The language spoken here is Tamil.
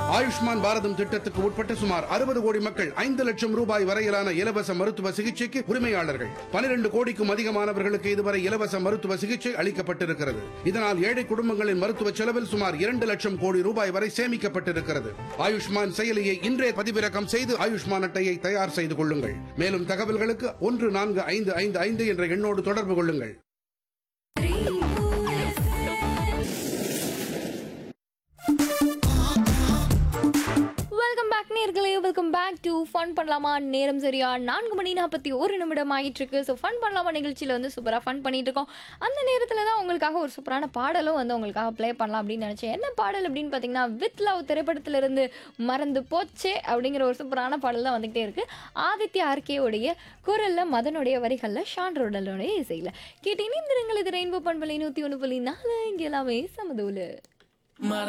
ஆயுஷ்மான் பாரதம் திட்டத்துக்கு உட்பட்ட சுமார் அறுபது கோடி மக்கள் ஐந்து லட்சம் ரூபாய் வரையிலான இலவச மருத்துவ சிகிச்சைக்கு உரிமையாளர்கள் பனிரெண்டு கோடிக்கும் அதிகமானவர்களுக்கு இதுவரை இலவச மருத்துவ சிகிச்சை அளிக்கப்பட்டிருக்கிறது இதனால் ஏழை குடும்பங்களின் மருத்துவ செலவில் சுமார் இரண்டு லட்சம் கோடி ரூபாய் வரை சேமிக்கப்பட்டிருக்கிறது ஆயுஷ்மான் செயலியை இன்றே பதிவிறக்கம் செய்து ஆயுஷ்மான் அட்டையை தயார் செய்து கொள்ளுங்கள் மேலும் தகவல்களுக்கு ஒன்று நான்கு ஐந்து ஐந்து ஐந்து என்ற எண்ணோடு தொடர்பு கொள்ளுங்கள் வெல்கம் பேக் நேர்களே வெல்கம் பேக் டு ஃபன் பண்ணலாமா நேரம் சரியா நான்கு மணி நாற்பத்தி ஒரு நிமிடம் ஆகிட்டு இருக்கு ஸோ ஃபன் பண்ணலாமா நிகழ்ச்சியில் வந்து சூப்பராக ஃபன் பண்ணிட்டு இருக்கோம் அந்த நேரத்தில் தான் உங்களுக்காக ஒரு சூப்பரான பாடலும் வந்து உங்களுக்காக ப்ளே பண்ணலாம் அப்படின்னு நினச்சேன் என்ன பாடல் அப்படின்னு பார்த்தீங்கன்னா வித் லவ் திரைப்படத்திலிருந்து மறந்து போச்சே அப்படிங்கிற ஒரு சூப்பரான பாடல் தான் வந்துகிட்டே இருக்கு ஆதித்ய ஆர்கேவுடைய குரலில் மதனுடைய வரிகளில் ஷான் ரோடலுடைய இசையில் கேட்டீங்கன்னா இந்த இது ரெயின்போ பண்பலை நூற்றி ஒன்று புள்ளி நாலு இங்கே எல்லாமே சமதூலு மறந்து